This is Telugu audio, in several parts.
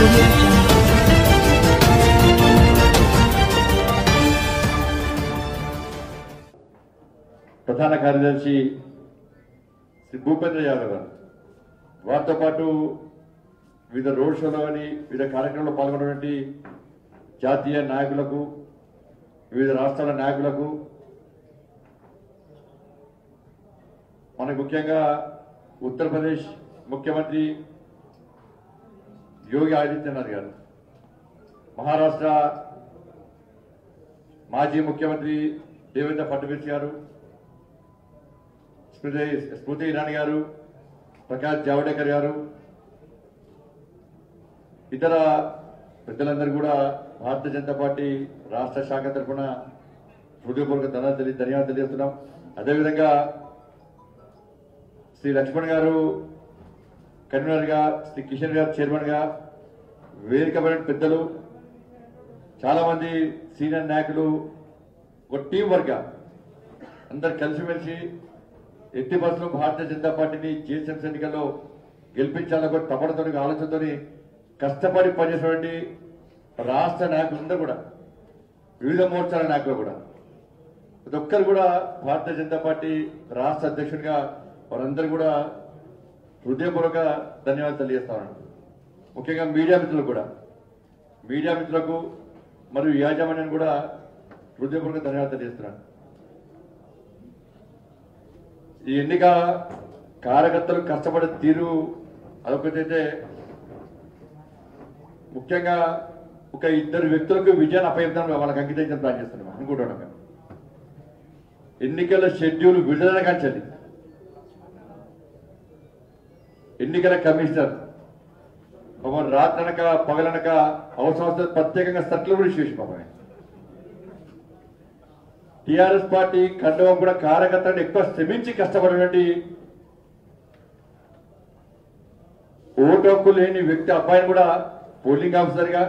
audio jungle. ప్రధాన కార్యదర్శి శ్రీ భూపేంద్ర యాదవ్ గారు వారితో పాటు వివిధ రోడ్ షోలో కానీ వివిధ కార్యక్రమంలో పాల్గొన్నటువంటి జాతీయ నాయకులకు వివిధ రాష్ట్రాల నాయకులకు మనకు ముఖ్యంగా ఉత్తరప్రదేశ్ ముఖ్యమంత్రి యోగి ఆదిత్యనాథ్ గారు మహారాష్ట్ర మాజీ ముఖ్యమంత్రి దేవేంద్ర ఫడ్నవీస్ గారు స్మృతి స్మృతి ఇరానీ గారు ప్రకాష్ జావడేకర్ గారు ఇతర పెద్దలందరూ కూడా భారతీయ జనతా పార్టీ రాష్ట్ర శాఖ తరఫున హృదయపూర్వక ధన్యవాదాలు తెలి- ధన్యవాదాలు తెలియజేస్తున్నాం అదేవిధంగా శ్రీ లక్ష్మణ్ గారు కన్వీనర్ గా శ్రీ కిషన్ గారు చైర్మన్ గా వేదికమైన పెద్దలు చాలా మంది సీనియర్ నాయకులు ఒక టీం వర్క్ గా అందరు కలిసిమెలిసి ఎట్టి బస్సులో భారతీయ జనతా పార్టీని జిహెచ్ఎంసీ ఎన్నికల్లో గెలిపించాలని ఒక తపనతో ఆలోచనతో కష్టపడి పనిచేసినటువంటి రాష్ట్ర నాయకులందరూ కూడా వివిధ మోర్చాల నాయకులు కూడా ప్రతి ఒక్కరు కూడా భారతీయ జనతా పార్టీ రాష్ట్ర అధ్యక్షుడిగా వారందరూ కూడా హృదయపూర్వక ధన్యవాదాలు తెలియజేస్తాను ముఖ్యంగా మీడియా మిత్రులకు కూడా మీడియా మిత్రులకు మరియు యాజమాన్యాన్ని కూడా హృదయపూర్వక ధన్యవాదాలు తెలియజేస్తున్నాను ఈ ఎన్నిక కార్యకర్తలు కష్టపడే తీరు అదొకటైతే ముఖ్యంగా ఒక ఇద్దరు వ్యక్తులకు విజయాన్ని అప్పగిద్దాం వాళ్ళకి అంకితం ప్లాన్ చేస్తున్నాం అనుకుంటున్నాం మేము ఎన్నికల షెడ్యూల్ విడుదల కాంచాలి ఎన్నికల కమిషనర్ పాపం రాత్రనక పగలనక అవసరం వస్తే ప్రత్యేకంగా సర్కులర్ కూడా ఇష్యూ పాపం ఆయన. టిఆర్ఎస్ పార్టీ కండవం కూడా కార్యకర్తలను ఎక్కువ శ్రమించి కష్టపడినటువంటి ఓటు హక్కు లేని వ్యక్తి అబ్బాయిని కూడా పోలింగ్ ఆఫీసర్ గా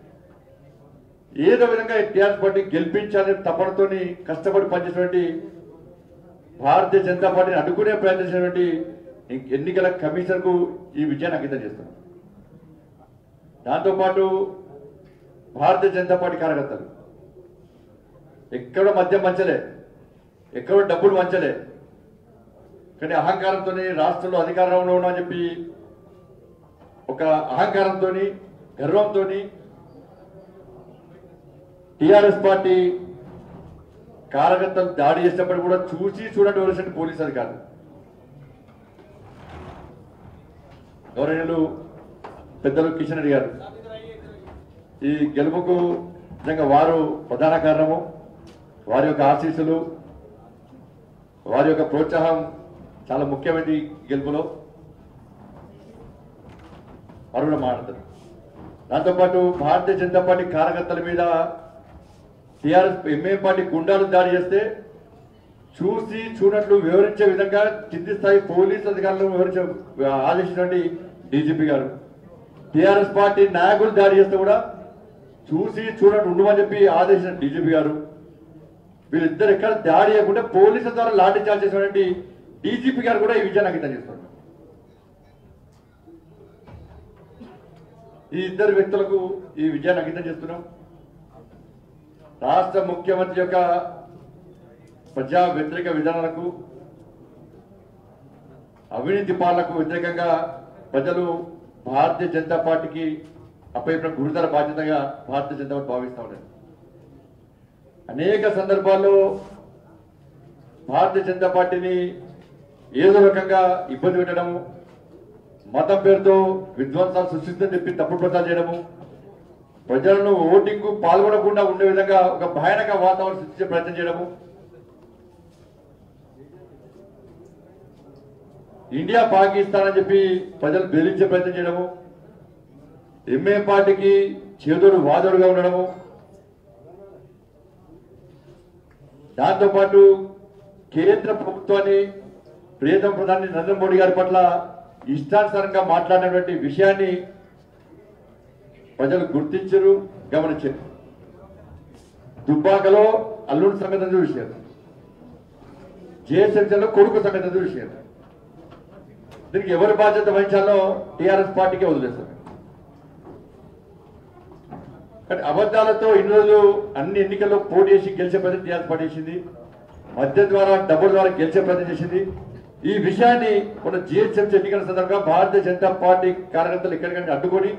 ఏదో విధంగా టిఆర్ఎస్ పార్టీ గెలిపించాలని తపనతోని కష్టపడి పనిచేసినటువంటి భారతీయ జనతా పార్టీని అడ్డుకునే ప్రయత్నించినటువంటి ఎన్నికల కమిషనర్ కు ఈ విజయాన్ని అంకితం చేస్తున్నాం దాంతోపాటు భారతీయ జనతా పార్టీ కార్యకర్తలు ఎక్కడ మద్యం పంచలే ఎక్కడ డబ్బులు పంచలే కానీ అహంకారంతో రాష్ట్రంలో అధికారంలో ఉన్నామని చెప్పి ఒక అహంకారంతో గర్వంతో టిఆర్ఎస్ పార్టీ కార్యకర్తలు దాడి చేసినప్పుడు కూడా చూసి చూడండి వలసిన పోలీస్ అధికారులు గౌరవనీయులు పెద్దలు కిషన్ రెడ్డి గారు ఈ గెలుపుకు నిజంగా వారు ప్రధాన కారణము వారి యొక్క ఆశీస్సులు వారి యొక్క ప్రోత్సాహం చాలా ముఖ్యమైనది ఈ గెలుపులో వారు కూడా మాట్లాడతారు దాంతోపాటు భారతీయ జనతా పార్టీ కార్యకర్తల మీద టీఆర్ఎస్ ఎంఏ పార్టీ గుండాలు దాడి చేస్తే చూసి చూడట్లు వివరించే విధంగా కింది స్థాయి పోలీస్ అధికారులను వివరించే ఆదేశించినటువంటి డీజీపీ గారు టీఆర్ఎస్ పార్టీ నాయకులు దాడి చేస్తే కూడా చూసి చూడట్టు ఉండమని చెప్పి ఆదేశించిన డీజీపీ గారు వీళ్ళిద్దరు ఎక్కడ దాడి చేయకుండా పోలీసుల ద్వారా లాఠీ చార్జ్ చేసినటువంటి డీజీపీ గారు కూడా ఈ విజయాన్ని అంకితం చేస్తున్నారు ఈ ఇద్దరు వ్యక్తులకు ఈ విజయాన్ని అంకితం చేస్తున్నాం రాష్ట్ర ముఖ్యమంత్రి యొక్క ప్రజా వ్యతిరేక విధానాలకు అవినీతి పాలనకు వ్యతిరేకంగా ప్రజలు భారతీయ జనతా పార్టీకి అప్పగిన గురుతర బాధ్యతగా భారతీయ జనతా పార్టీ భావిస్తా ఉన్నారు అనేక సందర్భాల్లో భారతీయ జనతా పార్టీని ఏదో రకంగా ఇబ్బంది పెట్టడము మతం పేరుతో విధ్వంసాలు సృష్టిందని చెప్పి తప్పుడు ప్రచారం చేయడము ప్రజలను ఓటింగ్ పాల్గొనకుండా ఉండే విధంగా ఒక భయానక వాతావరణం సృష్టించే ప్రయత్నం చేయడము ఇండియా పాకిస్తాన్ అని చెప్పి ప్రజలు బెదిరించే ప్రయత్నం చేయడము ఎంఏ పార్టీకి చేదోడు వాదోడుగా ఉండడము దాంతోపాటు కేంద్ర ప్రభుత్వాన్ని ప్రియతమ ప్రధాని నరేంద్ర మోడీ గారి పట్ల ఇష్టానుసారంగా మాట్లాడినటువంటి విషయాన్ని ప్రజలు గుర్తించరు గమనించారు దుబ్బాకలో అల్లుడి సంగతి చూశారు జేఎస్ఎంసీలో కొడుకు సంగతి చూశారు దీనికి ఎవరి బాధ్యత వహించాలో టీఆర్ఎస్ పార్టీకే వదిలేస్తారు కానీ అబద్ధాలతో ఇన్ని రోజులు అన్ని ఎన్నికల్లో పోటీ చేసి గెలిచే ప్రయత్నం టీఆర్ఎస్ పార్టీ చేసింది మధ్య ద్వారా డబ్బుల ద్వారా గెలిచే ప్రయత్నం చేసింది ఈ విషయాన్ని మన జిహెచ్ఎంసీ ఎన్నికల సందర్భంగా భారతీయ జనతా పార్టీ కార్యకర్తలు ఎక్కడికైనా అడ్డుకొని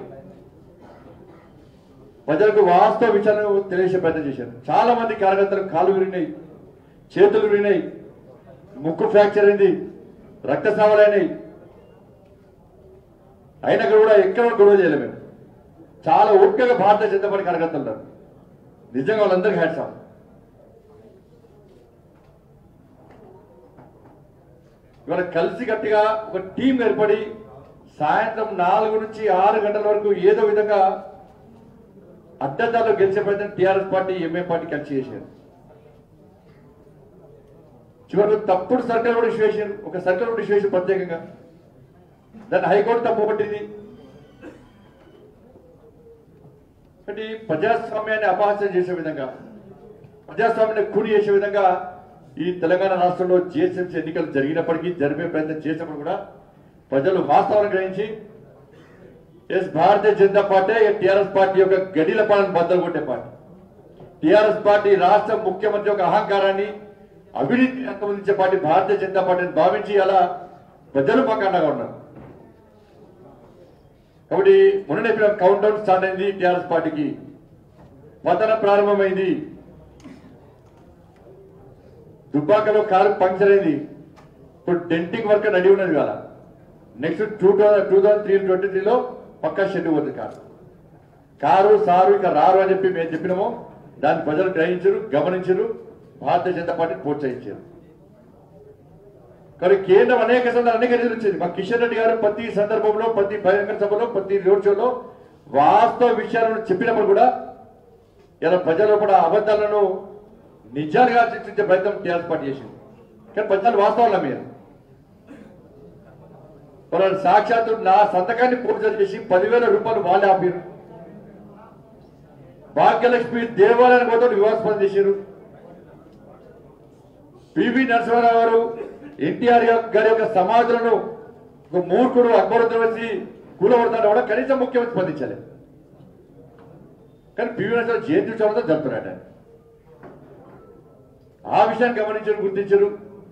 ప్రజలకు వాస్తవ విషయాలను తెలియజేసే ప్రయత్నం చేశారు చాలా మంది కార్యకర్తలు కాళ్ళు విరిగినాయి చేతులు విరిగినాయి ముక్కు ఫ్రాక్చర్ అయింది రక్తస్రావాలైనాయి అయినా కూడా ఎక్కడ గొడవ చేయలేము మేము చాలా ఓపికగా భారతీయ జనతా పార్టీ కార్యకర్తలు ఉన్నారు నిజంగా వాళ్ళందరికీ హ్యాట్స్ ఆఫ్ ఇవాళ కలిసి గట్టిగా ఒక టీం ఏర్పడి సాయంత్రం నాలుగు నుంచి ఆరు గంటల వరకు ఏదో విధంగా అడ్డదాలో గెలిచే ప్రయత్నం టీఆర్ఎస్ పార్టీ ఎంఏ పార్టీ కలిసి చేశారు చివరికి తప్పుడు సర్కిల్ కూడా ఇష్యూ చేశారు ఒక సర్కిల్ కూడా ఇష్యూ చేశారు ప్రత్యేకంగా దాన్ని హైకోర్టు తప్పు పట్టింది కాబట్టి ప్రజాస్వామ్యాన్ని అపహాస్యం చేసే విధంగా ప్రజాస్వామ్యాన్ని కూడి చేసే విధంగా ఈ తెలంగాణ రాష్ట్రంలో జిహెచ్ఎంసీ ఎన్నికలు జరిగినప్పటికీ జరిపే ప్రయత్నం చేసినప్పుడు కూడా ప్రజలు వాస్తవాన్ని గ్రహించి ఎస్ Bharatiya Janata party TRS party యొక్క గడిల పాలన బద్దలు కొట్టే పార్టీ టిఆర్ఎస్ పార్టీ రాష్ట్ర ముఖ్యమంత్రి యొక్క అహంకారాన్ని అవినీతిని అంతమొందించే పార్టీ భారతీయ జనతా పార్టీని భావించి అలా ప్రజలు మాకు అండగా ఉన్నారు కాబట్టి మొన్న కౌంట్ డౌన్ స్టార్ట్ అయింది టిఆర్ఎస్ పార్టీకి పతన ప్రారంభమైంది దుబ్బాకలో కారు పంక్చర్ అయింది ఇప్పుడు డెంటింగ్ వర్క్ రెడీ ఉన్నది కదా next two thousand two thousand three twenty త్రీలో పక్కా షెడ్ పోతుంది కారు కారు సారు ఇక రారు అని చెప్పి మేము చెప్పినాము దాన్ని ప్రజలు గ్రహించరు గమనించరు భారతీయ జనతా పార్టీని ప్రోత్సహించారు కానీ కేంద్రం అనేక సందర్భాలు అనేక రీతులు వచ్చింది మా కిషన్ రెడ్డి గారు ప్రతి సందర్భంలో ప్రతి బహిరంగ సభలో ప్రతి రోడ్ షోలో వాస్తవ విషయాలను చెప్పినప్పుడు కూడా ఇలా ప్రజలు కూడా అబద్ధాలను నిజాలుగా చర్చించే ప్రయత్నం టీఆర్ఎస్ పార్టీ చేసింది కానీ ప్రజలు వాస్తవాలు మీరు వాళ్ళు సాక్షాత్తు నా సంతకాన్ని పూర్తి చేసి పదివేల రూపాయలు వాళ్ళే ఆపారు భాగ్యలక్ష్మి దేవాలయానికి పోతే వివాదాస్పదం చేశారు పివి నరసింహారావు గారు ఎన్టీఆర్ గారి యొక్క సమాధులను ఒక మూర్ఖుడు అక్బరుద్దీన్ వచ్చి కూలగొడతాడు కూడా కనీసం ముఖ్యమంత్రి స్పందించాలి కానీ పివి నరసింహారావు జయంతి ఉత్సవంతో జరుపుతున్నాడు ఆయన. ఆ విషయాన్ని గమనించారు గుర్తించారు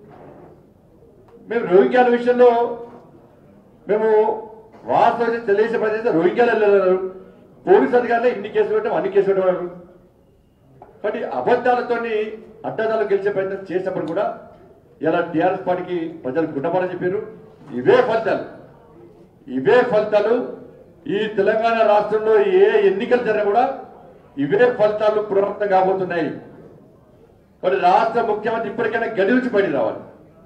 మేము రోహింగ్యాల విషయంలో మేము వాస్తవం తెలియజేసే ప్రదేశం రోహింగ్యాలు వెళ్ళారు పోలీస్ అధికారులు ఇన్ని కేసులు పెట్టాం అన్ని కేసులు పెట్టేవారు కాబట్టి అబద్ధాలతోని అడ్డదాలు గెలిచే ప్రయత్నం చేసినప్పుడు కూడా ఇలా టీఆర్ఎస్ పార్టీకి ప్రజలు గుణపడని చెప్పారు ఇవే ఫలితాలు ఇవే ఫలితాలు ఈ తెలంగాణ రాష్ట్రంలో ఏ ఎన్నికలు జరిగినా కూడా ఇవే ఫలితాలు పునరావృతం కాబోతున్నాయి కాబట్టి రాష్ట్ర ముఖ్యమంత్రి ఇప్పటికైనా గడి నుంచి బయట రావాలి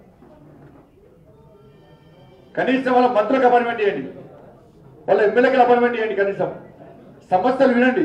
కనీసం వాళ్ళ మంత్రులకు అపాయింట్మెంట్ చేయండి వాళ్ళ ఎమ్మెల్యేకి అపాయింట్మెంట్ చేయండి కనీసం సమస్యలు వినండి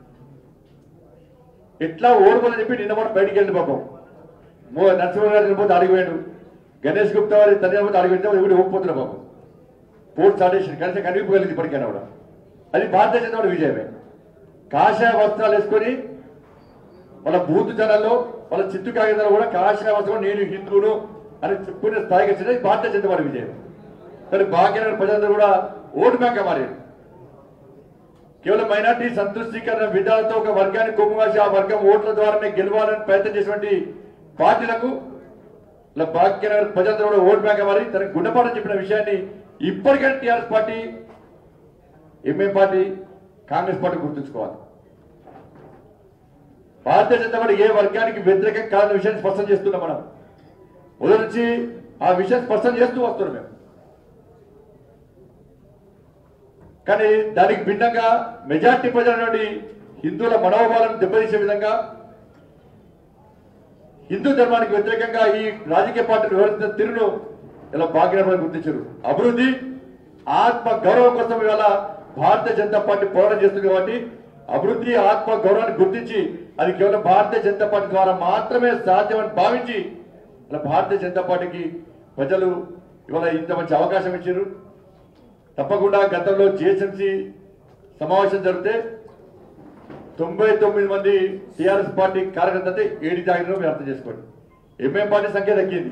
ఎట్లా ఓడుకోదని చెప్పి నిన్న కూడా బయటికి వెళ్ళి పాపం మో నరసింహ గారు నిలబోతే అడిగిపోయాడు గణేష్ గుప్తా వారి తల్లి నిలబోతే అడిగిపోతే ఎవరు ఓడిపోతున్నారు పాపం పోర్ట్ స్టార్టేషన్ కనీసం కనిపించగలిగింది ఇప్పటికైనా కూడా అది భారతీయ జనతా పార్టీ విజయమే కాషాయ వస్త్రాలు వేసుకొని వాళ్ళ బూత్ జనాల్లో వాళ్ళ చిత్తు కాగితాలు కూడా కాషాయ వస్త్రం నేను హిందువును అని చెప్పుకునే స్థాయికి వచ్చినది భారతీయ జనతా పార్టీ విజయం కానీ భాగ్యనగర ప్రజలందరూ కూడా ఓటు బ్యాంక్ మారారు కేవలం మైనార్టీ సంతృష్టీకరణ విధాలతో ఒక వర్గాన్ని కొమ్ముగాసి ఆ వర్గం ఓట్ల ద్వారానే గెలవాలని ప్రయత్నం చేసినటువంటి పార్టీలకు ఇలా భాగ్యనగర్ ప్రజలందరూ కూడా ఓటు బ్యాంక్ మారి తనకు గుణపాఠం చెప్పిన విషయాన్ని ఇప్పటికైనా టీఆర్ఎస్ పార్టీ ఎంఏ పార్టీ కాంగ్రెస్ పార్టీ గుర్తుంచుకోవాలి భారతీయ జనతా పార్టీ ఏ వర్గానికి వ్యతిరేకం కాదన్న విషయాన్ని స్పష్టం చేస్తున్నాం మనం మొదటి నుంచి ఆ విషయం స్పష్టం చేస్తూ వస్తున్నాం మేము కానీ దానికి భిన్నంగా మెజార్టీ ప్రజల నుండి హిందువుల మనోభావాలను దెబ్బతీసే విధంగా హిందూ ధర్మానికి వ్యతిరేకంగా ఈ రాజకీయ పార్టీలు వివరించిన తీరును ఇలా భాగ్యనగరం గుర్తించారు అభివృద్ధి ఆత్మ గౌరవం కోసం ఇవాళ భారతీయ జనతా పార్టీ పోరాటం చేస్తుంది కాబట్టి అభివృద్ధి ఆత్మ గౌరవాన్ని గుర్తించి అది కేవలం భారతీయ జనతా పార్టీ ద్వారా మాత్రమే సాధ్యమని భావించి ఇలా భారతీయ జనతా పార్టీకి ప్రజలు ఇవాళ ఇంత మంచి అవకాశం ఇచ్చారు తప్పకుండా గతంలో జిహెచ్ఎంసీ సమావేశం జరిగితే తొంభై తొమ్మిది మంది టీఆర్ఎస్ పార్టీ కార్యకర్తలు ఏడి తాగిన మీరు అర్థం చేసుకోండి ఎంఎం పార్టీ సంఖ్య తగ్గింది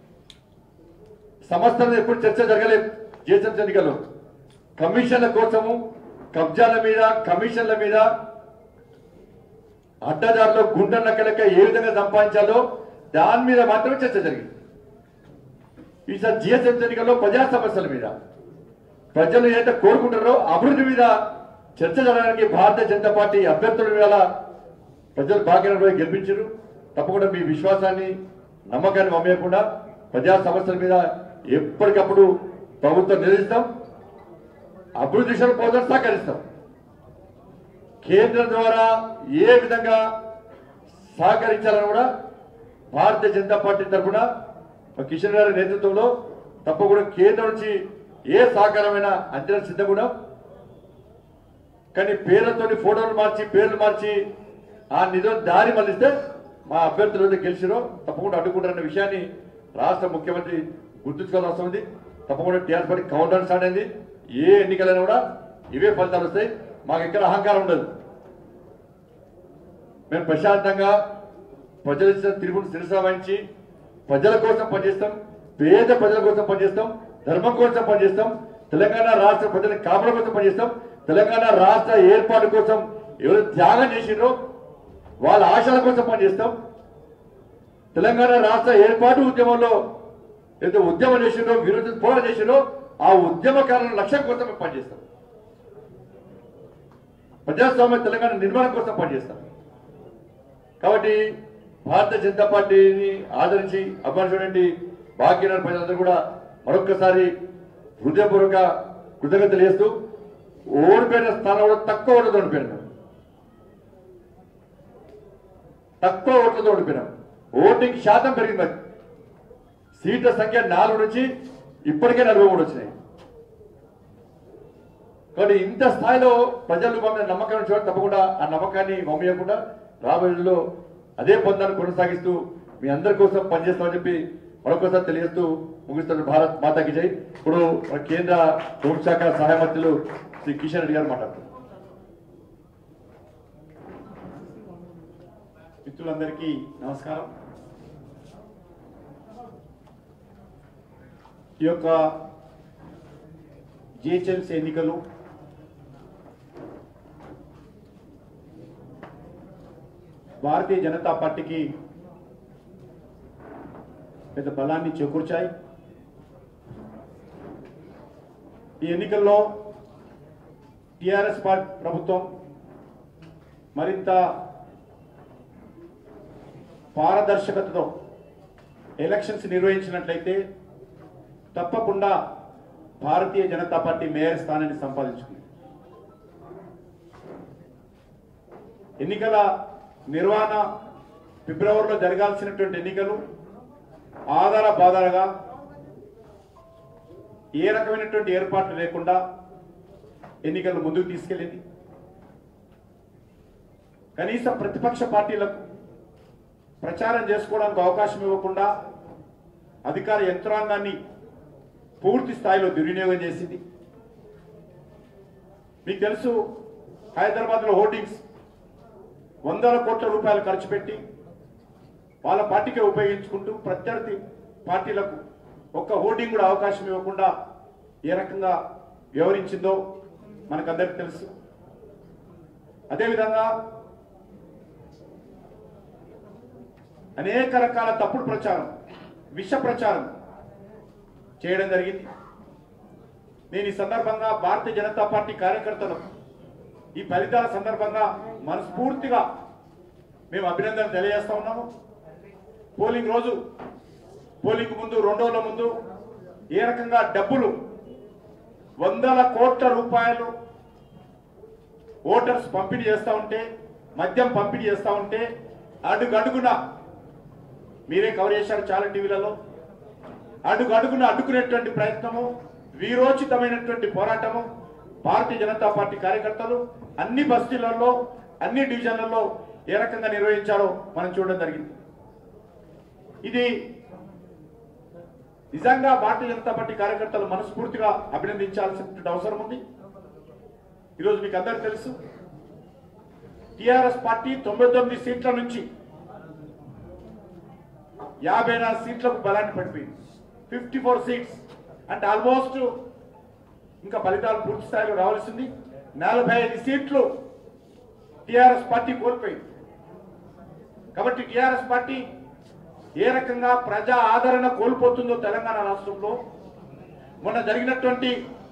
సంస్థలు ఎప్పుడు చర్చ జరగలేదు జిహెచ్ఎంసీ ఎన్నికల్లో కమిషన్ల కోసము కబ్జాల మీద కమిషన్ల మీద అడ్డదారిలో గుంట లెక్క ఏ విధంగా సంపాదించాలో దాని మీద మాత్రమే చర్చ జరిగింది ఈసారి జిఎస్ఎం ఎన్నికల్లో ప్రజా సమస్యల మీద ప్రజలు ఏదైతే కోరుకుంటారో అభివృద్ధి మీద చర్చ జరగడానికి భారతీయ జనతా పార్టీ అభ్యర్థుల మీద ప్రజలు భాగ్యం గెలిపించారు తప్పకుండా మీ విశ్వాసాన్ని నమ్మకాన్ని మమ్మేయకుండా ప్రజా సమస్యల మీద ఎప్పటికప్పుడు ప్రభుత్వం నిలదీస్తాం అభివృద్ధి దిశలో పోతాం సహకరిస్తాం కేంద్రం ద్వారా ఏ విధంగా సహకరించాలని కూడా భారతీయ జనతా పార్టీ తరఫున కిషన్ గారి నేతృత్వంలో తప్పకుండా కేంద్రం నుంచి ఏ సహకారమైన అంచనా సిద్ధంగా కానీ పేర్లతోని ఫోటోలు మార్చి పేర్లు మార్చి ఆ నిధులు దారి మళ్ళిస్తే మా అభ్యర్థులు ఏదైతే గెలిచిరో తప్పకుండా అడ్డుకుంటారన్న విషయాన్ని రాష్ట్ర ముఖ్యమంత్రి గుర్తుంచుకోవాల్సిన అవసరం ఉంది తప్పకుండా TRS party count down start అయింది ఏ ఎన్నికలైనా కూడా ఇవే ఫలితాలు వస్తాయి మాకు ఎక్కడ అహంకారం ఉండదు మేము ప్రశాంతంగా ప్రజల ఇచ్చిన తిరుగును శిరస వహించి ప్రజల కోసం పనిచేస్తాం పేద ప్రజల కోసం పనిచేస్తాం ధర్మం కోసం పనిచేస్తాం తెలంగాణ రాష్ట్ర ప్రజల కాపుల కోసం పనిచేస్తాం తెలంగాణ రాష్ట్ర ఏర్పాటు కోసం ఎవరు త్యాగం చేసిండ్రో వాళ్ళ ఆశల కోసం పనిచేస్తాం తెలంగాణ రాష్ట్ర ఏర్పాటు ఉద్యమంలో ఏదైతే ఉద్యమం చేసిండ్రో విరోధ పోరాటం చేసిండ్రో ఆ ఉద్యమకారుల లక్ష్యం కోసం మేము పనిచేస్తాం ప్రజాస్వామ్య తెలంగాణ నిర్మాణం కోసం పనిచేస్తాం కాబట్టి భారతీయ జనతా పార్టీని ఆదరించి అభిమానించినటువంటి భాగ్యనగర ప్రజలందరూ కూడా మరొక్కసారి హృదయపూర్వక కృతజ్ఞతలు చేస్తూ ఓడిపోయిన స్థానం కూడా తక్కువ ఓట్లతో ఓడిపోయినాం తక్కువ ఓట్లతో ఓడిపోయినాం ఓటింగ్ శాతం పెరిగింది మరి సీట్ల సంఖ్య నాలుగు నుంచి ఇప్పటికే నలభై మూడు వచ్చినాయి కాబట్టి ఇంత స్థాయిలో ప్రజలు మా మీద నమ్మకం ఉంచేవారు తప్పకుండా ఆ నమ్మకాన్ని మమ్మీయకుండా రాబోయే రోజుల్లో అదే పొందాన్ని కొనసాగిస్తూ మీ అందరి కోసం పనిచేస్తామని చెప్పి మరొకసారి తెలియజేస్తూ ముగిస్తున్న భారత్ మాతాకి జై ఇప్పుడు మన కేంద్ర హోంశాఖ సహాయ మంత్రులు శ్రీ కిషన్ రెడ్డి గారు మాట్లాడుతున్నారు మిత్రులందరికీ నమస్కారం ఈ యొక్క జిహెచ్ఎంసీ ఎన్నికలు భారతీయ జనతా పార్టీకి పెద్ద బలాన్ని చేకూర్చాయి ఈ ఎన్నికల్లో టిఆర్ఎస్ పార్టీ ప్రభుత్వం మరింత పారదర్శకతతో ఎలక్షన్స్ నిర్వహించినట్లయితే తప్పకుండా భారతీయ జనతా పార్టీ మేయర్ స్థానాన్ని సంపాదించుకుంది ఎన్నికల నిర్వహణ ఫిబ్రవరిలో జరగాల్సినటువంటి ఎన్నికలు ఆధార బాధారగా ఏ రకమైనటువంటి ఏర్పాట్లు లేకుండా ఎన్నికలు ముందుకు తీసుకెళ్ళింది కనీస ప్రతిపక్ష పార్టీలకు ప్రచారం చేసుకోవడానికి అవకాశం ఇవ్వకుండా అధికార యంత్రాంగాన్ని పూర్తి స్థాయిలో దుర్వినియోగం చేసింది మీకు తెలుసు హైదరాబాద్లో హోర్డింగ్స్ వందల కోట్ల రూపాయలు ఖర్చు పెట్టి వాళ్ళ పార్టీకే ఉపయోగించుకుంటూ ప్రత్యర్థి పార్టీలకు ఒక్క హోర్డింగ్ కూడా అవకాశం ఇవ్వకుండా ఏ రకంగా వ్యవహరించిందో మనకందరికీ తెలుసు అదేవిధంగా అనేక రకాల తప్పుడు ప్రచారం విష ప్రచారం చేయడం జరిగింది నేను ఈ సందర్భంగా భారతీయ జనతా పార్టీ కార్యకర్తలు ఈ ఫలితాల సందర్భంగా మనస్ఫూర్తిగా మేము అభినందన తెలియజేస్తా ఉన్నాము పోలింగ్ రోజు పోలింగ్ ముందు రెండు రోజుల ముందు ఏ రకంగా డబ్బులు వందల కోట్ల రూపాయలు ఓటర్స్ పంపిణీ చేస్తా ఉంటే మద్యం పంపిణీ చేస్తా ఉంటే అడుగడుగున మీరే కవర్ చేశారు చాలా టీవీలలో అడుగు అడుగున అడ్డుకునేటువంటి ప్రయత్నము వీరోచితమైనటువంటి పోరాటము భారతీయ జనతా పార్టీ కార్యకర్తలు అన్ని బస్తీలలో అన్ని డివిజన్లలో ఏ రకంగా నిర్వహించారో మనం చూడడం జరిగింది ఇది నిజంగా భారతీయ జనతా పార్టీ కార్యకర్తలు మనస్ఫూర్తిగా అభినందించాల్సినటువంటి అవసరం ఉంది ఈరోజు మీకు అందరికీ తెలుసు టిఆర్ఎస్ పార్టీ తొంభై తొమ్మిది సీట్ల నుంచి యాభై నాలుగు సీట్లకు బలాన్ని పడిపోయింది ఫిఫ్టీ ఫోర్ సీట్స్ అంటే ఆల్మోస్ట్ ఇంకా ఫలితాలు పూర్తి స్థాయిలో రావాల్సింది నలభై ఐదు సీట్లు టిఆర్ఎస్ పార్టీ కోల్పోయింది కాబట్టి టిఆర్ఎస్ పార్టీ ఏ రకంగా ప్రజా ఆదరణ కోల్పోతుందో తెలంగాణ రాష్ట్రంలో మొన్న జరిగినటువంటి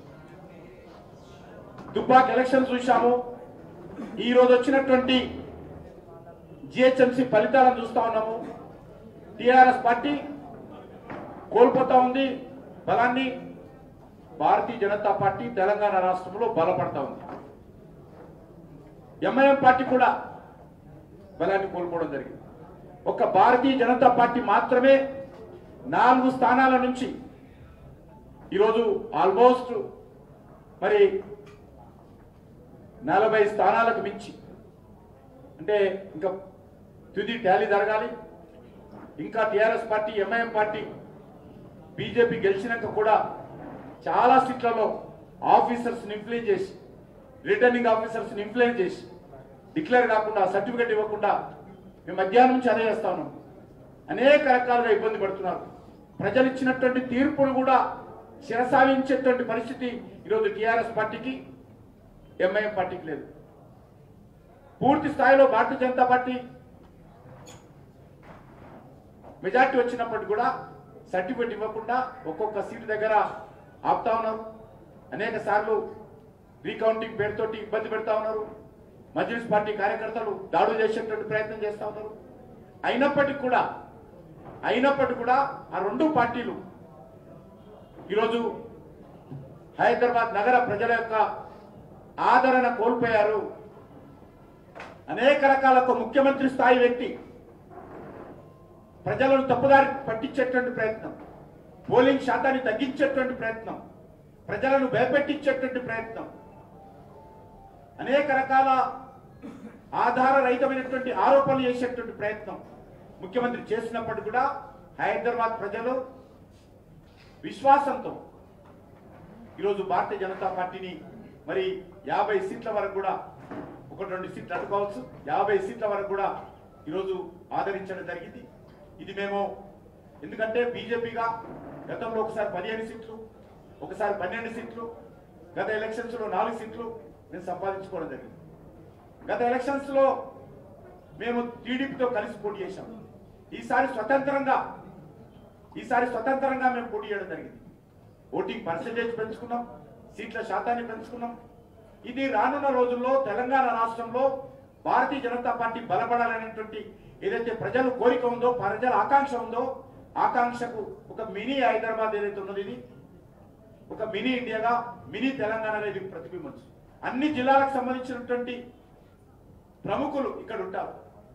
దుబ్బాక్ ఎలక్షన్ చూశాము ఈ రోజు వచ్చినటువంటి జిహెచ్ఎంసీ ఫలితాలను చూస్తా ఉన్నాము టిఆర్ఎస్ పార్టీ కోల్పోతా ఉంది బలాన్ని భారతీయ జనతా పార్టీ తెలంగాణ రాష్ట్రంలో బలపడతా ఉంది ఎంఐఎం పార్టీ కూడా బలాన్ని కోల్పోవడం జరిగింది ఒక భారతీయ జనతా పార్టీ మాత్రమే నాలుగు స్థానాల నుంచి ఈరోజు ఆల్మోస్ట్ మరి నలభై స్థానాలకు మించి అంటే ఇంకా తుది టాలీ జరగాలి ఇంకా TRS party MIM party BJP గెలిచినాక కూడా చాలా సీట్లలో ఆఫీసర్స్ని ఇన్ఫ్లుయెన్స్ చేసి రిటర్నింగ్ ఆఫీసర్స్ని ఇన్ఫ్లుయెన్స్ చేసి డిక్లేర్ కాకుండా సర్టిఫికెట్ ఇవ్వకుండా మేము మధ్యాహ్నం నుంచి అదే చేస్తా ఉన్నాం అనేక రకాలుగా ఇబ్బంది పడుతున్నారు ప్రజలు ఇచ్చినటువంటి తీర్పును కూడా శిరసావించేటువంటి పరిస్థితి ఈరోజు టిఆర్ఎస్ పార్టీకి ఎంఐఎం పార్టీకి లేదు పూర్తి స్థాయిలో భారతీయ జనతా పార్టీ మెజార్టీ వచ్చినప్పటికీ కూడా సర్టిఫికెట్ ఇవ్వకుండా ఒక్కొక్క సీటు దగ్గర ఆపుతా ఉన్నారు అనేక సార్లు రీకౌంటింగ్ పేరుతోటి ఇబ్బంది పెడతా ఉన్నారు మజ్లిస్ పార్టీ కార్యకర్తలు దాడులు చేసేటువంటి ప్రయత్నం చేస్తా ఉన్నారు అయినప్పటికీ కూడా అయినప్పటికీ కూడా ఆ రెండు పార్టీలు ఈరోజు హైదరాబాద్ నగర ప్రజల యొక్క ఆదరణ కోల్పోయారు అనేక రకాల ఒక ముఖ్యమంత్రి స్థాయి వ్యక్తి ప్రజలను తప్పుదారి పట్టించేటువంటి ప్రయత్నం పోలింగ్ శాతాన్ని తగ్గించేటువంటి ప్రయత్నం ప్రజలను భయపెట్టించేటువంటి ప్రయత్నం అనేక రకాల ఆధార రహితమైనటువంటి ఆరోపణలు చేసేటువంటి ప్రయత్నం ముఖ్యమంత్రి చేసినప్పటికీ కూడా హైదరాబాద్ ప్రజలు విశ్వాసంతో ఈరోజు భారతీయ జనతా పార్టీని మరి యాభై సీట్ల వరకు కూడా ఒకటి రెండు సీట్లు అడ్డుకోవచ్చు యాభై సీట్ల వరకు కూడా ఈరోజు ఆదరించడం జరిగింది ఇది మేము ఎందుకంటే బీజేపీగా గతంలో ఒకసారి పదిహేను సీట్లు ఒకసారి పన్నెండు సీట్లు గత ఎలక్షన్స్ లో నాలుగు సీట్లు మేము సంపాదించుకోవడం జరిగింది గత ఎలక్షన్స్ లో మేము టీడీపీతో కలిసి పోటీ చేశాం ఈసారి స్వతంత్రంగా ఈసారి స్వతంత్రంగా మేము పోటీ చేయడం జరిగింది ఓటింగ్ పర్సంటేజ్ పెంచుకున్నాం సీట్ల శాతాన్ని పెంచుకున్నాం ఇది రానున్న రోజుల్లో తెలంగాణ రాష్ట్రంలో భారతీయ జనతా పార్టీ బలపడాలనేటువంటి ఏదైతే ప్రజల కోరిక ఉందో ప్రజల ఆకాంక్ష ఉందో ఆకాంక్షకు ఒక మినీ హైదరాబాద్ ఏదైతే ఉన్నది ఇది ఒక మినీ ఇండియాగా మినీ తెలంగాణ ఇది ప్రతిబింబించు అన్ని జిల్లాలకు సంబంధించినటువంటి ప్రముఖులు ఇక్కడ ఉంటారు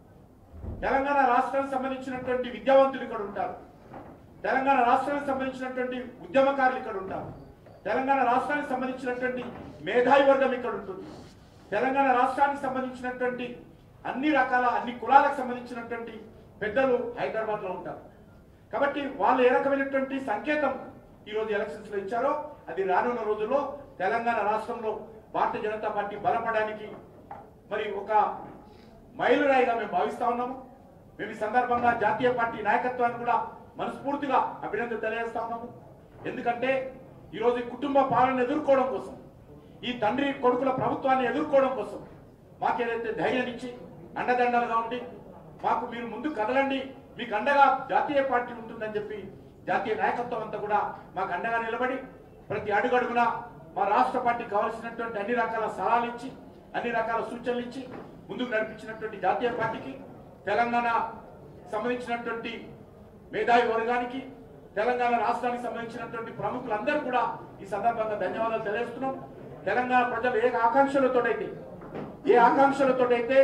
తెలంగాణ రాష్ట్రానికి సంబంధించినటువంటి విద్యావంతులు ఇక్కడ ఉంటారు తెలంగాణ రాష్ట్రానికి సంబంధించినటువంటి ఉద్యమకారులు ఇక్కడ ఉంటారు తెలంగాణ రాష్ట్రానికి సంబంధించినటువంటి మేధావి వర్గం ఇక్కడ ఉంటుంది తెలంగాణ రాష్ట్రానికి సంబంధించినటువంటి అన్ని రకాల అన్ని కులాలకు సంబంధించినటువంటి పెద్దలు హైదరాబాద్ లో ఉంటారు కాబట్టి వాళ్ళు ఏ రకమైనటువంటి సంకేతం ఈ రోజు ఎలక్షన్స్ లో ఇచ్చారో అది రానున్న రోజుల్లో తెలంగాణ రాష్ట్రంలో భారతీయ జనతా పార్టీ బలపడడానికి మరి ఒక మైలురాయిగా మేము భావిస్తా ఉన్నాము మేము ఈ సందర్భంగా జాతీయ పార్టీ నాయకత్వాన్ని కూడా మనస్ఫూర్తిగా అభినందన తెలియజేస్తా ఉన్నాము ఎందుకంటే ఈరోజు ఈ కుటుంబ పాలన ఎదుర్కోవడం కోసం ఈ తండ్రి కొడుకుల ప్రభుత్వాన్ని ఎదుర్కోవడం కోసం మాకేదైతే ధైర్యం ఇచ్చి అండదండలుగా ఉండి మాకు మీరు ముందు కదలండి మీకు అండగా జాతీయ పార్టీ ఉంటుందని చెప్పి జాతీయ నాయకత్వం అంతా కూడా మాకు అండగా నిలబడి ప్రతి అడుగడుగున మా రాష్ట్ర పార్టీకి కావాల్సినటువంటి అన్ని రకాల సలహాలు ఇచ్చి అన్ని రకాల సూచనలు ఇచ్చి ముందుకు నడిపించినటువంటి జాతీయ పార్టీకి తెలంగాణ సంబంధించినటువంటి మేధావి వర్గానికి తెలంగాణ రాష్ట్రానికి సంబంధించినటువంటి ప్రముఖులందరూ కూడా ఈ సందర్భంగా ధన్యవాదాలు తెలియజేస్తున్నాం తెలంగాణ ప్రజలు ఏ ఆకాంక్షలతోటైతే ఏ ఆకాంక్షలతోటైతే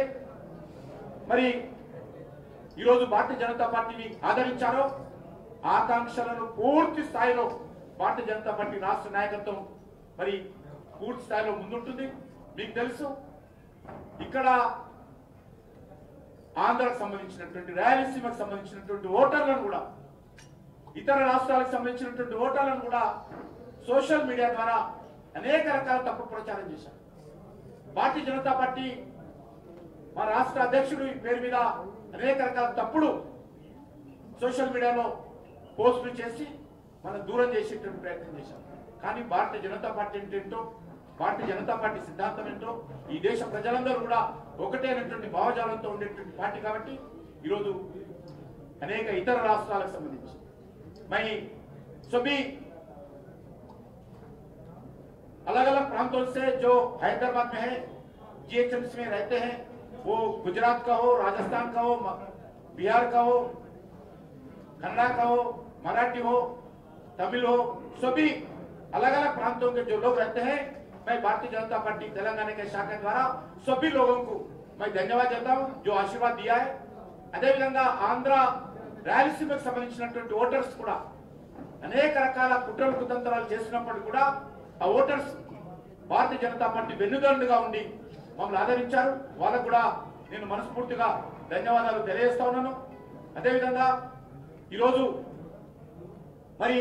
మరి ఈరోజు భారతీయ జనతా పార్టీని ఆదరించారో ఆకాంక్షలను పూర్తి స్థాయిలో భారతీయ జనతా పార్టీ రాష్ట్ర నాయకత్వం మరి పూర్తి స్థాయిలో ముందుంటుంది మీకు తెలుసు ఇక్కడ ఆంధ్రకు సంబంధించినటువంటి రాయలసీమకు సంబంధించినటువంటి ఓటర్లను కూడా ఇతర రాష్ట్రాలకు సంబంధించినటువంటి ఓటర్లను కూడా సోషల్ మీడియా ద్వారా అనేక రకాల తప్పుడు ప్రచారం చేశారు భారతీయ జనతా పార్టీ మా రాష్ట్ర అధ్యక్షుడు ఈ పేరు మీద అనేక రకాల తప్పుడు సోషల్ మీడియాలో పోస్టులు చేసి మనం దూరం చేసేటువంటి ప్రయత్నం చేశాం కానీ భారతీయ జనతా పార్టీ అంటే ఏంటో భారతీయ జనతా పార్టీ సిద్ధాంతం ఏంటో ఈ దేశ ప్రజలందరూ కూడా ఒకటే అనేటువంటి భావజాలంతో ఉండేటువంటి పార్టీ కాబట్టి ఈరోజు అనేక ఇతర రాష్ట్రాలకు సంబంధించి మై सभी अलग अलग प्रांतों से जो हैदराबाद में है जीएचएमसी में रहते हैं वो गुजरात का हो राजस्थान का हो म- बिहार का हो कन्नड़ा का हो मराठी हो तमिल हो सभी अलग अलग प्रांतों के जो लोग रहते हैं मैं भारतीय जनता पार्टी तेलंगाना के शाखा द्वारा सभी लोगों को मैं धन्यवाद देता हूं जो आशीर्वाद दिया है అదేవిధంగా ఆంధ్ర రాయలసీమకు సంబంధించినటువంటి ఓటర్స్ కూడా అనేక రకాల కుట్రలు కుతంత్రాలు చేసినప్పటికీ కూడా ఆ ఓటర్స్ భారతీయ జనతా పార్టీ వెన్నుదండుగా ఉండి మమ్మల్ని ఆదరించారు వాళ్ళకు కూడా నేను మనస్ఫూర్తిగా ధన్యవాదాలు తెలియజేస్తా ఉన్నాను అదేవిధంగా ఈరోజు మరి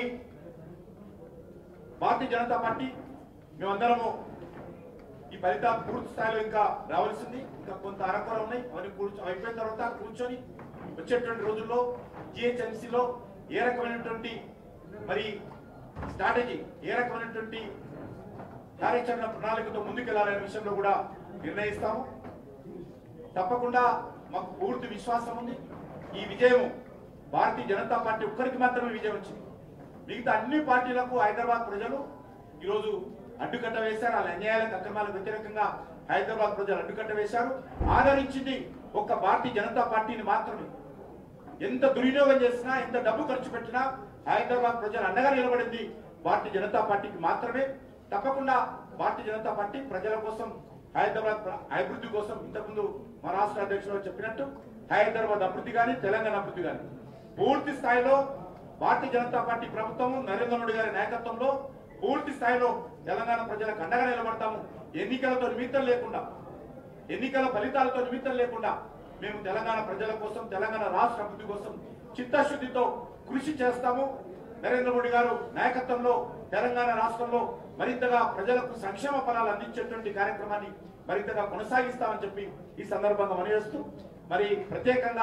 భారతీయ జనతా పార్టీ మేమందరము ఈ ఫలితాలు పూర్తి స్థాయిలో ఇంకా రావాల్సింది ఇంకా కొంత అరకొర ఉన్నాయి అవన్నీ కూర్చో అయిపోయిన తర్వాత కూర్చొని వచ్చేటువంటి రోజుల్లో జిహెచ్ఎంసీలో ఏ రకమైనటువంటి మరి స్ట్రాటజీ ఏ రకమైనటువంటి కార్యాచరణ ప్రణాళికతో ముందుకెళ్లాలనే విషయంలో కూడా నిర్ణయిస్తాము తప్పకుండా మాకు పూర్తి విశ్వాసం ఉంది ఈ విజయం భారతీయ జనతా పార్టీ ఒక్కరికి మాత్రమే విజయం వచ్చింది మిగతా అన్ని పార్టీలకు హైదరాబాద్ ప్రజలు ఈరోజు అడ్డుకట్ట వేశారు వాళ్ళ అన్యాయాలకు అక్రమాలకు వ్యతిరేకంగా హైదరాబాద్ ప్రజలు అడ్డుకట్ట వేశారు ఆదరించింది ఒక్క భారతీయ జనతా పార్టీని మాత్రమే ఎంత దుర్వినియోగం చేసినా ఎంత డబ్బు ఖర్చు పెట్టినా హైదరాబాద్ ప్రజలు అండగా నిలబడింది భారతీయ జనతా పార్టీకి మాత్రమే తప్పకుండా భారతీయ జనతా పార్టీ ప్రజల కోసం హైదరాబాద్ ప్ర- అభివృద్ధి కోసం ఇంతకుముందు మా రాష్ట్ర అధ్యక్షుడు చెప్పినట్టు హైదరాబాద్ అభివృద్ధి కానీ తెలంగాణ అభివృద్ధి కానీ పూర్తి స్థాయిలో భారతీయ జనతా పార్టీ ప్రభుత్వం నరేంద్ర మోడీ గారి నాయకత్వంలో పూర్తి స్థాయిలో తెలంగాణ ప్రజలకు అండగా నిలబడతాము ఎన్నికలతో నిమిత్తం లేకుండా ఎన్నికల ఫలితాలతో నిమిత్తం లేకుండా మేము తెలంగాణ ప్రజల కోసం తెలంగాణ రాష్ట్ర అభివృద్ధి కోసం చిత్తశుద్ధితో కృషి చేస్తాము నరేంద్ర మోడీ గారు నాయకత్వంలో తెలంగాణ రాష్ట్రంలో మరింతగా ప్రజలకు సంక్షేమ ఫలాలు అందించేటువంటి కార్యక్రమాన్ని మరింతగా కొనసాగిస్తామని చెప్పి ఈ సందర్భంగా మనవేస్తూ మరి ప్రత్యేకంగా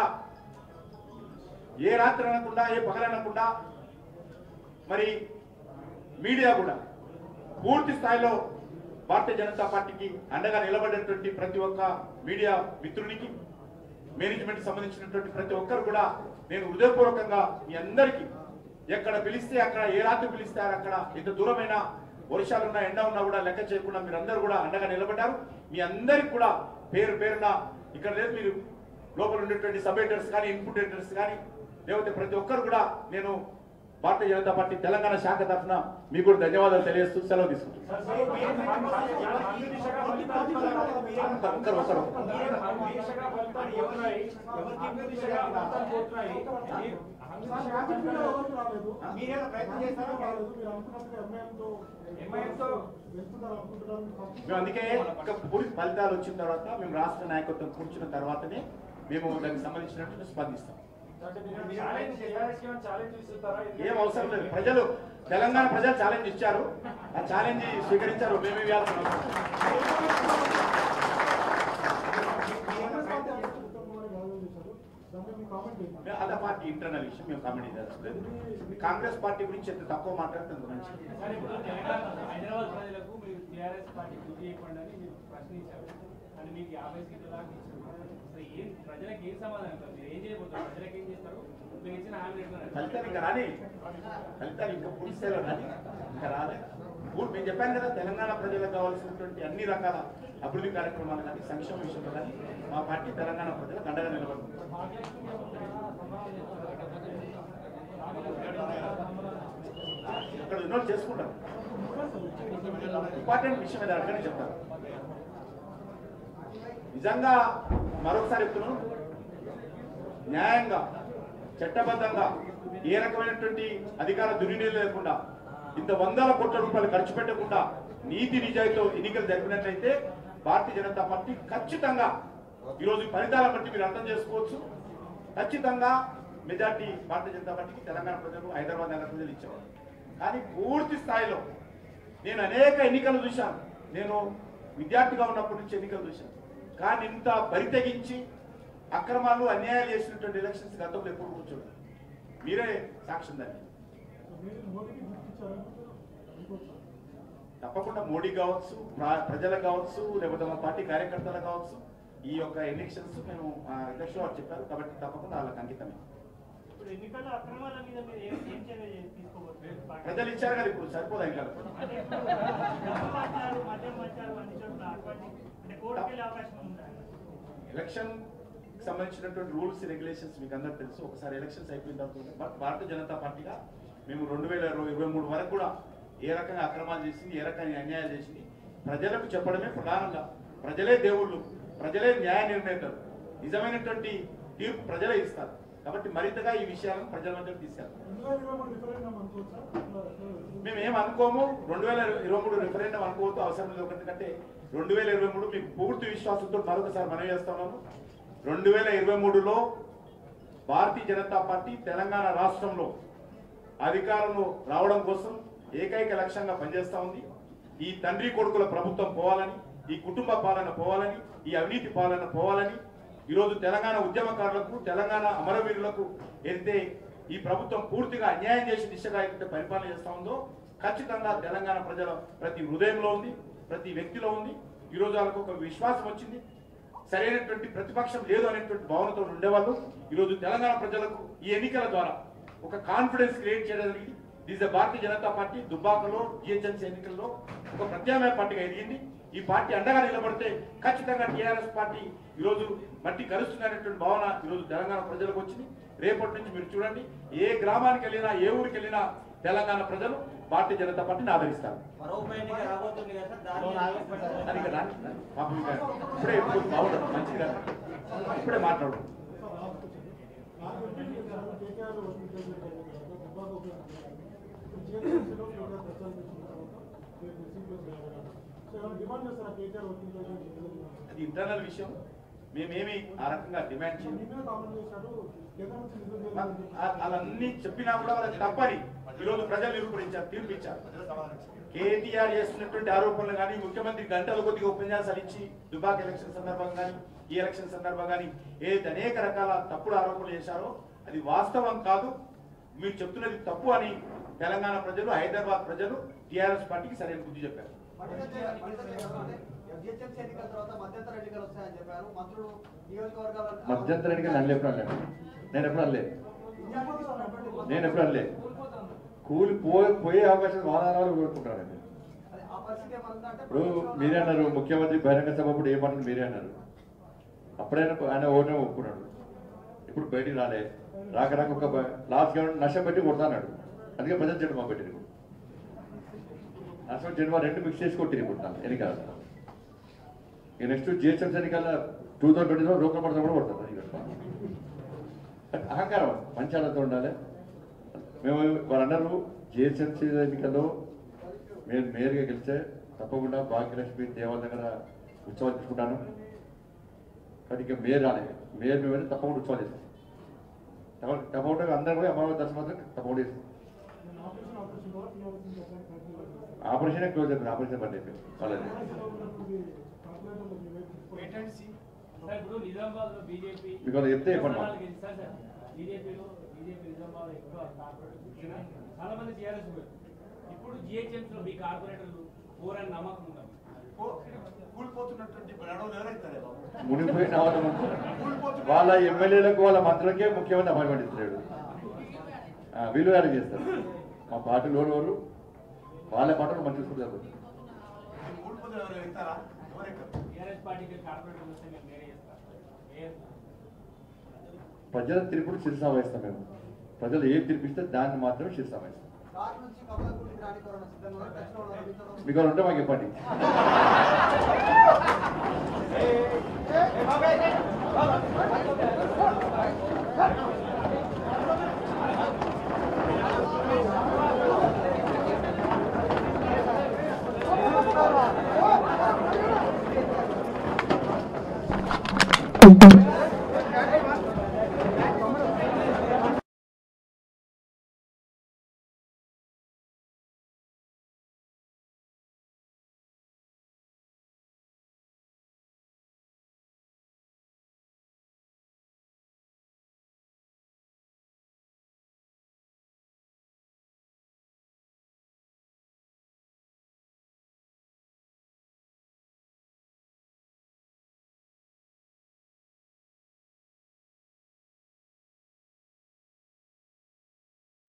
ఏ రాత్రి అనకుండా ఏ పగలనకుండా మరి మీడియా కూడా పూర్తి స్థాయిలో భారతీయ జనతా పార్టీకి అండగా నిలబడేటువంటి ప్రతి ఒక్క మీడియా మిత్రునికి మేనేజ్మెంట్ సంబంధించినటువంటి ప్రతి ఒక్కరు కూడా నేను హృదయపూర్వకంగా మీ అందరికీ ఎక్కడ పిలిస్తే అక్కడ ఏ రాత్రి పిలిస్తే అక్కడ ఎంత దూరమైన వర్షాలున్నా ఎండ ఉన్నా కూడా లెక్క చేయకుండా మీరు అందరూ కూడా అండగా నిలబడ్డారు మీ అందరికి కూడా పేరు పేరున ఇక్కడ లేదు మీరు లోపల ఉండేటువంటి సబ్ ఎడిటర్స్ కానీ ఇన్పుట్ ఎడిటర్స్ కానీ లేకపోతే ప్రతి ఒక్కరు కూడా నేను భారతీయ జనతా పార్టీ తెలంగాణ శాఖ తరఫున మీకు కూడా ధన్యవాదాలు తెలియజేస్తూ సెలవు తీసుకుంటున్నాను ఒక్కరు ఒక్కరు మీరేదో ప్రయత్నం చేస్తారో రాలేదు మీరు అనుకున్నట్టుగా ఎంఐఎంతో ఎంఐఎంతో వెళ్తున్నారు అనుకుంటున్నారు మేము అందుకే ఇక పూర్తి ఫలితాలు వచ్చిన తర్వాత మేము రాష్ట్ర నాయకత్వం కూర్చున్న తర్వాతనే మేము దానికి సంబంధించినట్టు స్పందిస్తాం ఏం అవసరం లేదు ప్రజలు తెలంగాణ ప్రజలు ఛాలెంజ్ ఇచ్చారు ఆ ఛాలెంజ్ స్వీకరించారు మేమే ఇవ్వాల్సిన అవసరం లేదు. అదే పార్టీ ఇంటర్నల్ విషయం మేము కామెంట్ చేయదలుచుకోలేదు కాంగ్రెస్ పార్టీ గురించి ఎంత తక్కువ మాట్లాడుతుంది మంచిది సార్ ఇప్పుడు తెలంగాణ హైదరాబాద్ ప్రజలకు మీరు టీఆర్ఎస్ పార్టీ గుర్తు చేయకుండా అని మీరు ప్రశ్నించారు అని మీకు యాభై సీట్ల దాకా ఇచ్చారు అసలు ఏం ప్రజలకు ఏం సమాధానం ఇస్తారు? మీరు ఏం చేయబోతారు ప్రజలకు ఏం చేస్తారు మీకు ఇచ్చిన హామీ ఫలితాలు ఇంకా రాని ఫలితాలు ఇంకా పూర్తి స్థాయిలో రాని ఇంకా రాలే పూర్తి నేను చెప్పాను కదా తెలంగాణ ప్రజలకు కావాల్సినటువంటి అన్ని రకాల అభివృద్ధి కార్యక్రమాలు కానీ సంక్షేమ విషయంలో కానీ మా పార్టీ తెలంగాణ ప్రజలకు అండగా నిలబడుతుంది ఇక్కడ ఇన్వాల్వ్ చేసుకుంటారు ఇంపార్టెంట్ విషయం ఏదో అడగని చెప్తారు నిజంగా మరొకసారి చెప్తున్నాను న్యాయంగా చట్టబద్ధంగా ఏ రకమైనటువంటి అధికార దుర్వినియోగం లేకుండా ఇంత వందల కోట్ల రూపాయలు ఖర్చు పెట్టకుండా నీతి నిజాయితీతో ఎన్నికలు జరిపినట్లయితే భారతీయ జనతా పార్టీ ఖచ్చితంగా ఈరోజు ఈ ఫలితాలను బట్టి మీరు అర్థం చేసుకోవచ్చు ఖచ్చితంగా మెజార్టీ భారతీయ జనతా పార్టీకి తెలంగాణ ప్రజలు హైదరాబాద్ నగర ప్రజలు ఇచ్చేవారు కానీ పూర్తి స్థాయిలో నేను అనేక ఎన్నికలు చూశాను నేను విద్యార్థిగా ఉన్నప్పటి నుంచి ఎన్నికలు చూశాను కానీ ఇంత బరి తెగించి అక్రమాలు అన్యాయాలు చేసినటువంటి ఎలక్షన్స్ గతంలో ఎప్పుడు కూర్చోడు మీరే సాక్ష్యం దాన్ని మీరు మోడీకి గిఫ్ట్ ఇచ్చారనుకుంటున్నారు అనుకోవచ్చా? తప్పకుండా మోడీ కావచ్చు ప్ర- ప్రజలకు కావచ్చు లేకపోతే మా పార్టీ కార్యకర్తలకు కావచ్చు ఈ యొక్క ఎలక్షన్స్ మేము ఎలక్షన్ వారు చెప్పారు కాబట్టి తప్పకుండా వాళ్ళకి అంకితమే ఇప్పుడు ఎన్నికల్లో అక్రమాల మీద మీరు ఏం ఏం చర్య తీసుకోబోతున్నారు ప్రజలు ఇచ్చారు కదా ఇప్పుడు సరిపోదా ఇంకా అంటే ఇప్పుడు డబ్బు మార్చారు మద్యం మార్చారు అన్ని చోట్ల అటువంటి అంటే కోర్టుకి వెళ్ళే అవకాశం ఉందా ఎలక్షన్ సంబంధించినటువంటి రూల్స్ రెగ్యులేషన్స్ మీకు అందరూ తెలుసు ఒకసారి ఎలక్షన్స్ అయిపోయిన తర్వాత బట్ భారతీయ జనతా పార్టీగా మేము రెండు వేల ఇరవై మూడు వరకు కూడా ఏ రకంగా అక్రమాలు చేసింది ఏ రకంగా అన్యాయాలు చేసింది ప్రజలకు చెప్పడమే ప్రధానంగా ప్రజలే దేవుళ్ళు ప్రజలే న్యాయ నిర్ణేతలు నిజమైనటువంటి తీర్పు ప్రజలే ఇస్తారు కాబట్టి మరింతగా ఈ విషయాలను ప్రజల మధ్యకు తీసుకెళ్తాం ఇందులో ఇరవై మూడు రిఫరెండం అనుకోవచ్చా ఇట్లా ఎట్లా? మేము ఏం అనుకోము రెండు వేల ఇరవై మూడు రిఫరెండం అనుకోవద్దు అవసరం లేదు ఎందుకంటే రెండు వేల ఇరవై మూడు మీకు పూర్తి విశ్వాసంతో మరొకసారి మనవి చేస్తున్నాము రెండు వేల ఇరవై మూడులో భారతీయ జనతా పార్టీ తెలంగాణ రాష్ట్రంలో అధికారంలో రావడం కోసం ఏకైక లక్ష్యంగా పనిచేస్తా ఉంది ఈ తండ్రి కొడుకుల ప్రభుత్వం పోవాలని ఈ కుటుంబ పాలన పోవాలని ఈ అవినీతి పాలన పోవాలని ఈరోజు తెలంగాణ ఉద్యమకారులకు తెలంగాణ అమరవీరులకు ఏదైతే ఈ ప్రభుత్వం పూర్తిగా అన్యాయం చేసి దిశగా అయితే పరిపాలన చేస్తా ఉందో ఖచ్చితంగా తెలంగాణ ప్రజల ప్రతి హృదయంలో ఉంది ప్రతి వ్యక్తిలో ఉంది ఈరోజు వాళ్ళకు ఒక విశ్వాసం వచ్చింది సరైనటువంటి ప్రతిపక్షం లేదు అనేటువంటి భావనతో ఉండేవాళ్ళు ఈరోజు తెలంగాణ ప్రజలకు ఈ ఎన్నికల ద్వారా ఒక కాన్ఫిడెన్స్ క్రియేట్ చేయడం జరిగింది దిస్ భారతీయ జనతా పార్టీ దుబ్బాకలో జిహెచ్ఎంసీ ఎన్నికల్లో ఒక ప్రత్యామ్నాయ పార్టీగా ఎదిగింది ఈ పార్టీ అండగా నిలబడితే ఖచ్చితంగా టీఆర్ఎస్ పార్టీ ఈరోజు మట్టి కలుస్తున్నటువంటి భావన ఈరోజు తెలంగాణ ప్రజలకు వచ్చింది రేపటి నుంచి మీరు చూడండి ఏ గ్రామానికి వెళ్ళినా ఏ ఊరికి వెళ్ళినా తెలంగాణ ప్రజలు భారతీయ జనతా పార్టీని ఆదరిస్తారు మరో ఉప ఎన్నిక రాబోతుంది కదా సార్ దాన్ని అది ఇక రాని- రాని. పాపం ఇంకా ఇప్పుడే ఎప్పుడు బాగుండదు మంచిగా ఇప్పుడే మాట్లాడు నాకు తెలిసి సార్ కేటీఆర్ ఓపెన్ చేసిన తర్వాత దుబ్బాక ఓపెన్ చేశారు. ఇప్పుడు జిఎస్టీసీలో కేటీఆర్ ప్రచారం చేసిన తర్వాత రేపు సీపీఎస్ రావడం. సో ఏమైనా డిమాండ్ చేస్తారా కేటీఆర్ ఓపెన్ చేసిన అది ఇంటర్నల్ విషయం మేమేమి ఆ రకంగా డిమాండ్ చేయం నిన్నే కామెంట్ చేశాడు కేంద్రం నుంచి నిధులు మా- లేదని ఆ- వాళ్ళన్నీ చెప్పినా కూడా వాళ్ళకి తప్పని ఈరోజు ప్రజలు నిరూపించారు తీర్పు ఇచ్చారు కేటీఆర్ చేస్తున్నటువంటి ఆరోపణలు కానీ ముఖ్యమంత్రి గంటల కొద్దిగా ఉపన్యాసాలు ఇచ్చి దుబాక్ ఎలక్షన్ సందర్భంగా కానీ ఈ ఎలక్షన్ సందర్భంగా కానీ ఏదైతే అనేక రకాల తప్పుడు ఆరోపణలు చేశారో అది వాస్తవం కాదు మీరు చెప్తున్నది తప్పు అని తెలంగాణ ప్రజలు హైదరాబాద్ ప్రజలు టీఆర్ఎస్ పార్టీకి సరైన బుద్ధి చెప్పారు జిహెచ్ఎంసీ ఎన్నికల తర్వాత మధ్యంతర ఎన్నికలు వస్తాయని చెప్పారు మంత్రులు నియోజకవర్గాల మధ్యంతర ఎన్నికలు నన్ను ఎప్పుడు అనలేదు నేను ఎప్పుడు అనలేదు నేను ఎప్పుడు అనలేదు కూలి పోయి పోయే అవకాశం వాహనాలు కోరుకుంటాను నేను అదే ఆ పరిస్థితి ఏమన్నా అంటే ఇప్పుడు మీరే అన్నారు ముఖ్యమంత్రి బహిరంగ సభ అప్పుడు ఏమన్నారు మీరే అన్నారు అప్పుడైనా ఆయన ఓటే ఒప్పుకున్నాడు ఇప్పుడు బయటికి రాలే రాక రాక ఒక బ- లాస్ట్ గవర్నమెంట్ నష్టం పెట్టి కొడతాన్నాడు అందుకే ప్రజలు జన్మ పెట్టింది ఇప్పుడు నష్టం జన్మ రెండు మిక్స్ చేసి కొట్టింది ఇప్పుడు నన్ను ఎన్నికల ఈ నెక్స్ట్ జిహెచ్ఎంసీ ఎన్నికల టూ థౌసండ్ ట్వంటీలో రోకల్ పడతా కూడా కొడతాను ఇక. అహంకారం మంచి ఆలోచన ఉండాలి మేము వారు అన్నారు జిహెచ్ఎంసీ ఎన్నికల్లో మీరు మేయర్గా గెలిస్తే తప్పకుండా భాగ్యలక్ష్మి దేవాల దగ్గర ఉత్సవాలు తీసుకుంటాను కానీ ఇక మేయర్ రాలేదు మేయర్ మేము వెళ్ళి తప్పకుండా ఉత్సవాలు చేస్తాం తప్ప- తప్పకుండా అందరూ కూడా అమ్మవారి దర్శనం మాత్రం తప్పకుండా చేస్తాం నేను ఆపరేషన్ ఆపరేషన్ ద్వారా టీఆర్ఎస్ నుంచి అటాక్ ప్రయత్నం ఆపరేషన్ క్లోజ్ అయిపోయింది ఆపరేషన్ పని అయిపోయింది వాళ్ళది సార్ ఇప్పుడు నిజామాబాద్ లో బీజేపీ మీకు వాళ్ళు చెప్తే చెప్పండి మాకు. సార్ సార్ బీజేపీలో బీజేపీ నిజామాబాద్ ఎక్కువ కార్పొరేటర్ కూర్చున్నా చాలా మంది టీఆర్ఎస్ పోయారు ఇప్పుడు జిహెచ్ఎంసీ లో మీ కార్పొరేటర్లు పోరని నమ్మకం ఉందా కూలిపోతున్నటువంటి గడవలు ఎవరైతే మునిగిపోయిన వాళ్ళు వాళ్ళ ఎమ్మెల్యేలకు వాళ్ళ మంత్రులకే ముఖ్యమంత్రి అపాయింట్మెంట్ ఇస్తున్నాడు ఆ, వీళ్ళు గారు చేస్తారు మా పార్టీలో ఎవరు వాళ్ళ పాటలు మంచి చూసుకుంటారు కూలిపోతే ఎవరు వెళ్తారా ఎవరెక్కరు టీఆర్ఎస్ పార్టీకి కార్పొరేటర్ వస్తే మేము వేరే చేస్తారు మేయర్ ప్రజల తీర్పును శిరసా వహిస్తాం మేము ప్రజలు ఏం తీర్పిస్తే దాన్ని మాత్రం శిరసా వహిస్తాం కారు నుంచి కమలాపూర్కి రాని కరోనా సిద్ధంగా ఉన్నారు. టచ్లో ఉన్నారు. మీతో మీకు వాళ్ళు ఉంటే మాకు చెప్పండి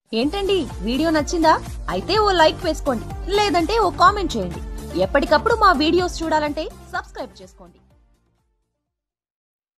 ఏంటండి వీడియో నచ్చిందా అయితే ఓ లైక్ వేసుకోండి లేదంటే ఓ కామెంట్ చేయండి ఎప్పటికప్పుడు మా వీడియోస్ చూడాలంటే సబ్స్క్రైబ్ చేసుకోండి